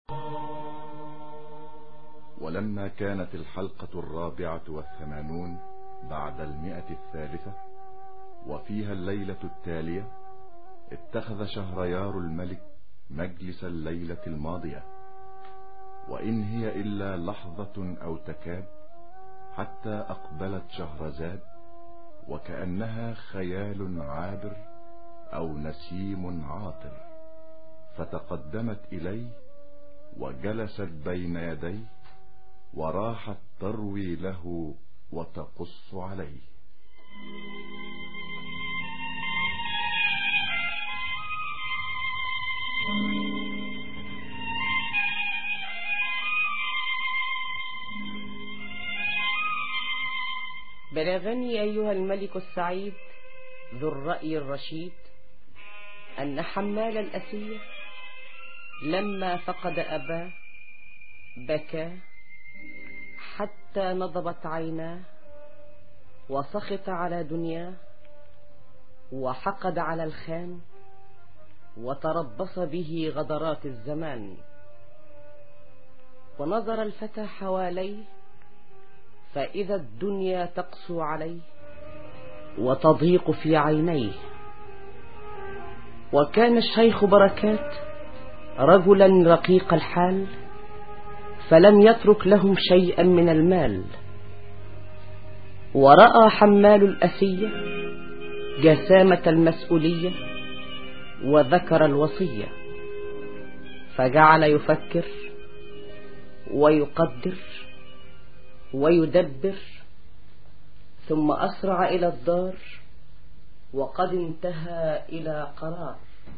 ولما كانت الحلقة الرابعة والثمانون بعد المئة الثالثة وفيها الليلة التالية اتخذ شهريار الملك مجلس الليلة الماضية وإن هي إلا لحظة أو تكاد حتى أقبلت شهرزاد وكأنها خيال عابر أو نسيم عاطر فتقدمت إليه وجلست بين يديه وراحت تروي له وتقص عليه بلغني أيها الملك السعيد ذو الرأي الرشيد أن حمال الأسية لما فقد أباه بكى حتى نضبت عيناه وسخط على دنياه وحقد على الخان وتربص به غدرات الزمان ونظر الفتى حواليه فإذا الدنيا تقسو عليه وتضيق في عينيه وكان الشيخ بركات رجلا رقيق الحال فلم يترك لهم شيئا من المال ورأى حمال الأسية جسامة المسؤولية وذكر الوصية فجعل يفكر ويقدر ويدبر ثم أسرع إلى الدار وقد انتهى إلى قرار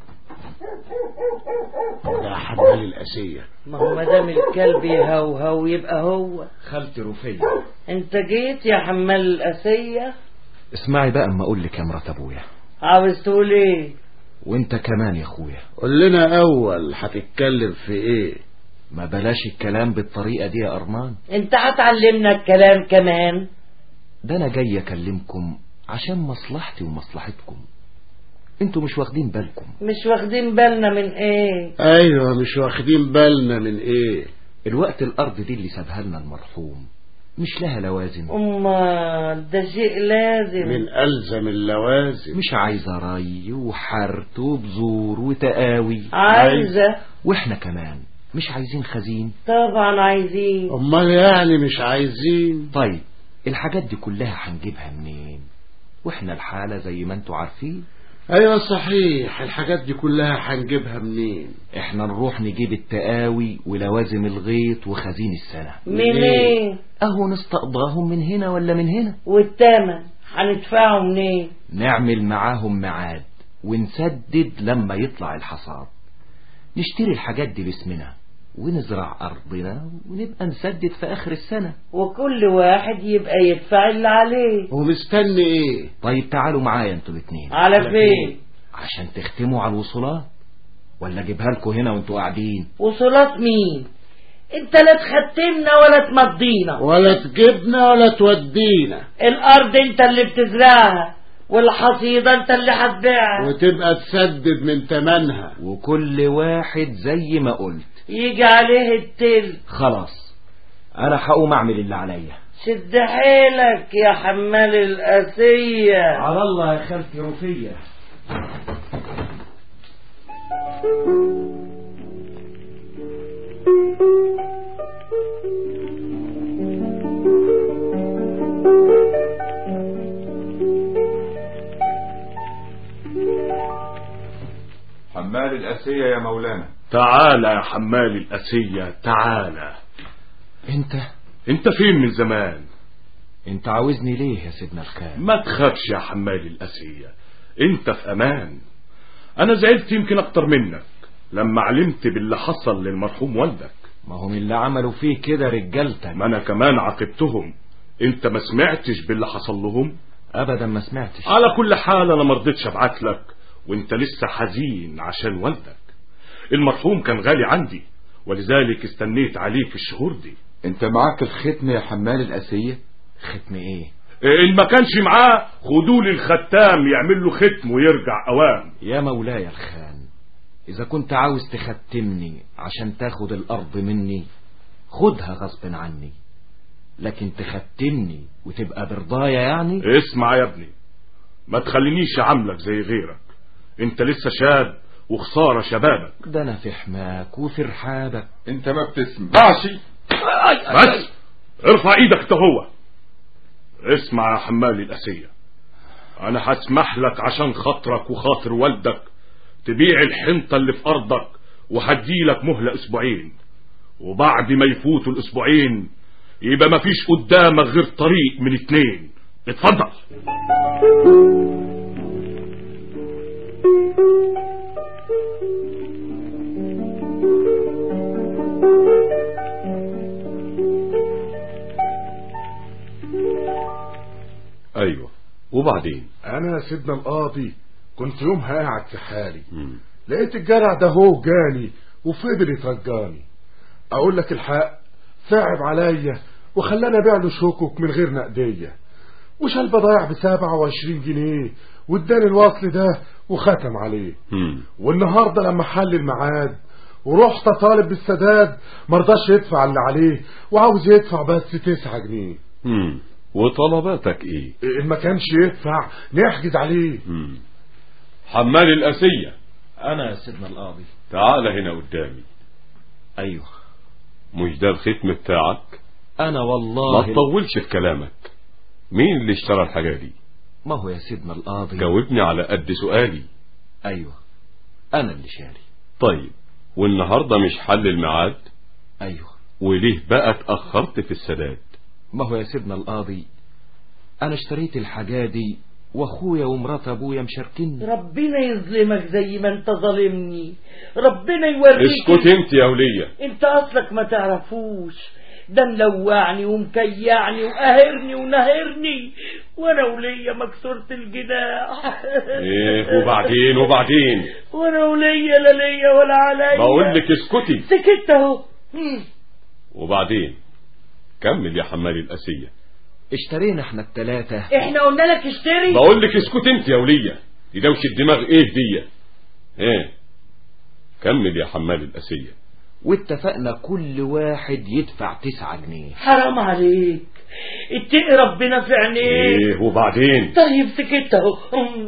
يا حمال الأسية ما هو مدام الكلب يهوهو يبقى هو خالتي رفية انت جيت يا حمال الأسية اسمعي بقى اما اقول لك يا مرات ابويا عاوز تقول ايه وانت كمان يا اخويا قول لنا اول هتتكلم في ايه ما بلاش الكلام بالطريقة دي يا ارمان انت هتعلمنا الكلام كمان ده انا جاي اكلمكم عشان مصلحتي ومصلحتكم انتوا مش واخدين بالكم مش واخدين بالنا من ايه ايوه مش واخدين بالنا من ايه الوقت الارض دي اللي سابها لنا المرحوم مش لها لوازم امال ده شيء لازم من ألزم اللوازم مش عايزة ري وحرت وبذور وتقاوي عايزة واحنا كمان مش عايزين خزين طبعا عايزين امال يعني مش عايزين طيب الحاجات دي كلها هنجيبها منين واحنا الحالة زي ما انتوا عارفين ايوه صحيح الحاجات دي كلها هنجيبها منين احنا نروح نجيب التقاوي ولوازم الغيط وخزين السنة منين اهو نستقضاهم من هنا ولا من هنا والتمن هندفعه منين نعمل معاهم ميعاد ونسدد لما يطلع الحصاد نشتري الحاجات دي باسمنا ونزرع أرضنا ونبقى نسدد في آخر السنة وكل واحد يبقى يدفع اللي عليه ومستني ايه طيب تعالوا معايا انتوا الاتنين على فين عشان تختموا على الوصولات ولا اجيبها لكم هنا وانتوا قاعدين وصولات مين انت لا تختمنا ولا تمضينا ولا تجيبنا ولا تودينا الارض انت اللي بتزرعها والحصيدة انت اللي هتبيعها وتبقى تسدد من تمنها وكل واحد زي ما قلت يجي عليه التل خلاص انا هقوم اعمل اللي عليا شد حيلك يا حمال الأسية على الله يا خالتي رفية حمال الأسية يا مولانا تعالى يا حمال الأسية تعالى انت انت فين من زمان انت عاوزني ليه يا سيدنا الخال ما تخافش يا حمال الأسية انت في امان انا زعلت يمكن اكتر منك لما علمت باللي حصل للمرحوم والدك ما هم اللي عملوا فيه كده رجالتك ما انا كمان عاقبتهم انت ما سمعتش باللي حصل لهم ابدا ما سمعتش على كل حال انا مرضتش ابعت لك وانت لسه حزين عشان والدك المرحوم كان غالي عندي ولذلك استنيت عليه في الشهور دي انت معاك الختم يا حمال الأسية ختم ايه اللي ما كانش معاه خدوا لي الختام يعمل له ختم ويرجع اوام يا مولاي الخان إذا كنت عاوز تختمني عشان تاخد الأرض مني خدها غصب عني لكن تختمني وتبقى برضايا يعني اسمع يا ابني ما تخلينيش عاملك زي غيرك انت لسه شاب وخسارة شبابك ده أنا في حماك وفي رحابك انت ما بتسمعش بس ارفع ايدك انت هو اسمع يا حمال الأسية انا هسمح لك عشان خاطرك وخاطر والدك تبيع الحنطة اللي في ارضك وهديلك مهلة اسبوعين وبعد ما يفوتوا الاسبوعين يبقى مفيش قدامك غير طريق من اتنين اتفضل ايوه وبعدين انا يا سيدنا القاضي كنت يومها قاعد في حالي لقيت الجرع ده هو جاني وفضل يترجاني اقول لك الحق صعب عليا وخلاني ابيع له شوكك من غير نقديه وشال بضايع بسبعة وعشرين جنيه واداني الوصل ده وختم عليه مم. والنهاردة لما حل الميعاد ورحت طالب بالسداد مرضاش يدفع اللي عليه وعاوز يدفع بس تسعة جنيه مم. وطلباتك ايه إن ما كانش يدفع نحجز عليه مم. حمال الأسية أنا يا سيدنا القاضي تعال هنا قدامي أيوه مش ده الختم بتاعك أنا ما والله تطولش في كلامك مين اللي اشترى الحاجة دي ما هو يا سيدنا القاضي جاوبني على قد سؤالي أيوه أنا اللي شاري طيب والنهاردة مش حل الميعاد أيوه وليه بقى اتأخرت في السداد ما هو يا سيدنا القاضي أنا اشتريت الحاجة دي وأخويا ومرات أبويا مشاركيني ربنا يظلمك زي ما انت ظالمني ربنا يوريك اسكت انت يا ولية انت اصلك ما تعرفوش ده ملوعني ومكيعني وقاهرني ونهرني وانا وليا مكسورة الجناح ايه وبعدين وبعدين وانا وليا لا ليا ولا عليا بقول لك اسكتي سكت اهو مم. وبعدين كمل يا حمال الأسية اشترينا احنا التلاتة احنا قلنا لك اشتري بقول لك اسكت انت يا ولية دي دوشة الدماغ ايه دي ايه كمل يا حمال الأسية واتفقنا كل واحد يدفع تسعة جنيه حرام عليك اتقي ربنا في عينيك ايه وبعدين طيب سكت اهو مم.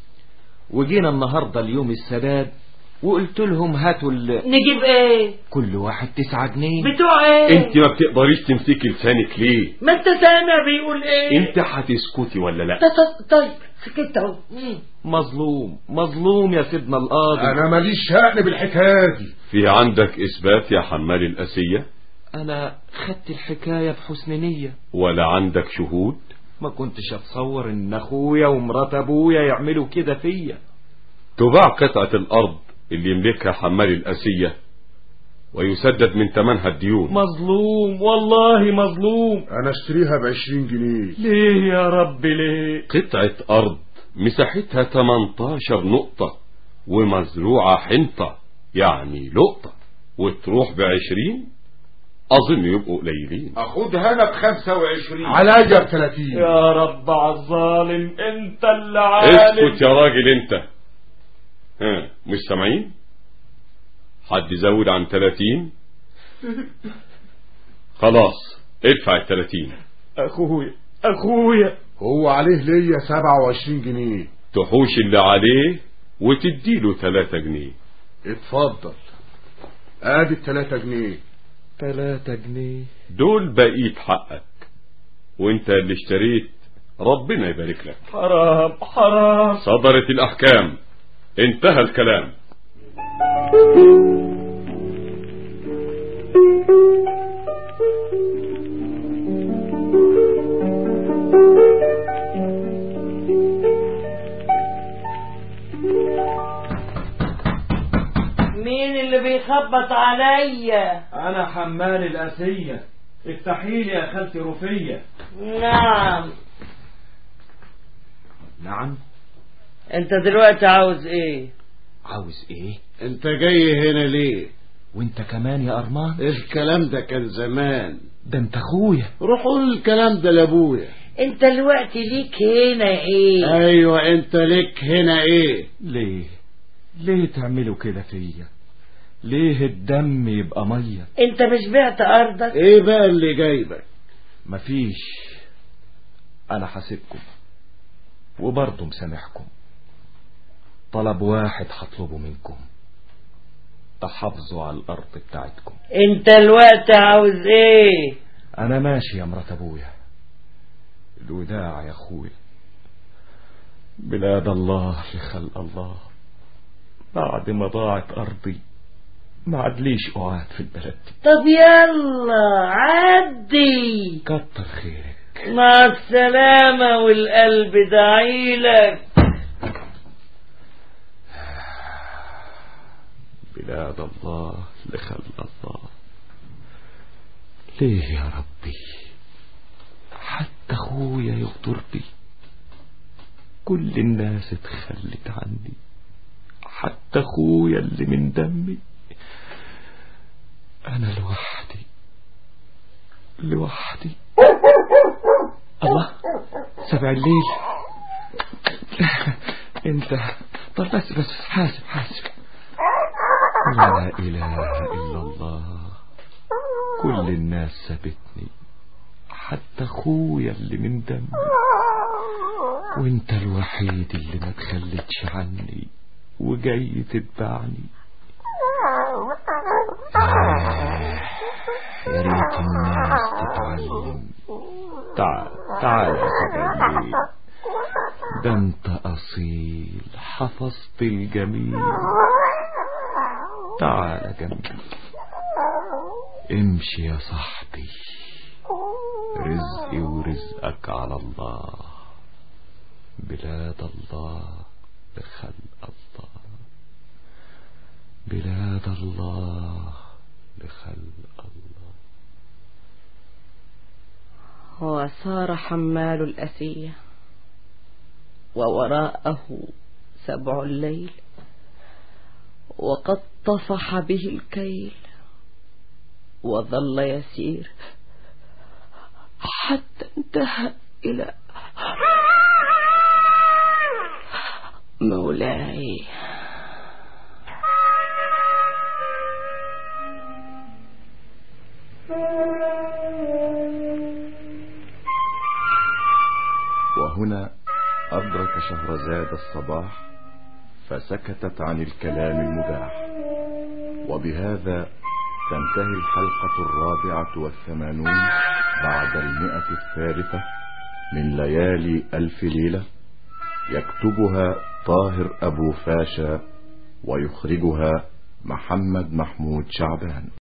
وجينا النهاردة اليوم السداد وقلت لهم هاتوا ال... نجيب ايه كل واحد تسعة جنيه بتوع ايه انت ما بتقدريش تمسكي لسانك ليه ما انت سامع بيقول ايه انت هتسكتي ولا لا ط- ط- طيب سكت اهو مم. مظلوم مظلوم يا سيدنا القاضي انا ماليش شأن بالحكاية دي في عندك اثبات يا حمال الأسية انا خدت الحكاية بحسن نية ولا عندك شهود ما كنتش اتصور ان اخويا ومرات ابويا يعملوا كده فيا تباع قطعة الأرض اللي يملكها حمال الأسية ويسدد من ثمنها الديون مظلوم والله مظلوم انا اشتريها بعشرين جنيه ليه يا رب ليه قطعة أرض مساحتها 18 نقطة ومزروعة حنطة يعني لقطة وتروح بعشرين أظن يبقوا قليلين اخدها انا بخمسة وعشرين عليا بثلاثين يا رب عالظالم انت اللي اسكت يا راجل انت ها مش سامعين حد يزود عن 30 خلاص ادفع ال 30 اخويا اخويا هو عليه ليا سبعة وعشرين جنيه تحوش اللي عليه وتديله 3 جنيه اتفضل ادي التلاتة جنيه تلاتة جنيه دول بقيت حقك وانت اللي اشتريت ربنا يبارك لك حرام حرام صدرت الأحكام انتهى الكلام مين اللي بيخبط عليا انا حمال الاسية افتحي لي يا خالتي رفية نعم نعم انت دلوقتي عاوز ايه عاوز ايه انت جاي هنا ليه وانت كمان يا ارمان الكلام ده كان زمان ده انت اخويا روح قول الكلام ده لابويا انت دلوقتي ليك هنا ايه ايوه انت ليك هنا ايه ليه ليه تعملوا كده فيا ليه الدم يبقى مية انت مش بعت ارضك ايه بقى اللي جايبك مفيش انا حاسبكم وبرضه مسامحكم طلب واحد هطلبه منكم تحافظوا على الارض بتاعتكم انت الوقت عاوز ايه انا ماشي يا مرات ابويا الوداع يا اخويا بلاد الله لخلق الله بعد ما ضاعت ارضي ما عدليش قعاد في البلد دي طب يلا عدي كتر خيرك مع السلامة والقلب دعيلك بلاد الله لخلق الله ليه يا ربي حتى اخويا يغدر بي كل الناس اتخلت عني حتى اخويا اللي من دمي انا لوحدي لوحدي الله سبع الليل انت طب بس بس حاسب حاسب لا اله الا الله كل الناس سابتني حتى اخويا اللي من دمي وانت الوحيد اللي ما تخلتش عني وجاي تتبعني يا ريت الناس تتعلم تعال تعال يا سيدي ده انت اصيل حفظت الجميل تعال جنبي امشي يا صاحبي رزقي ورزقك على الله بلاد الله لخلق الله بلاد الله لخلق الله وسار حمال الأسية ووراءه سبع الليل وقد طفح به الكيل وظل يسير حتى انتهى إلى مولاي وهنا أدرك شهرزاد الصباح فسكتت عن الكلام المباح وبهذا تنتهي الحلقة الرابعة والثمانون بعد المئة الثالثة من ليالي ألف ليلة يكتبها طاهر أبو فاشا ويخرجها محمد محمود شعبان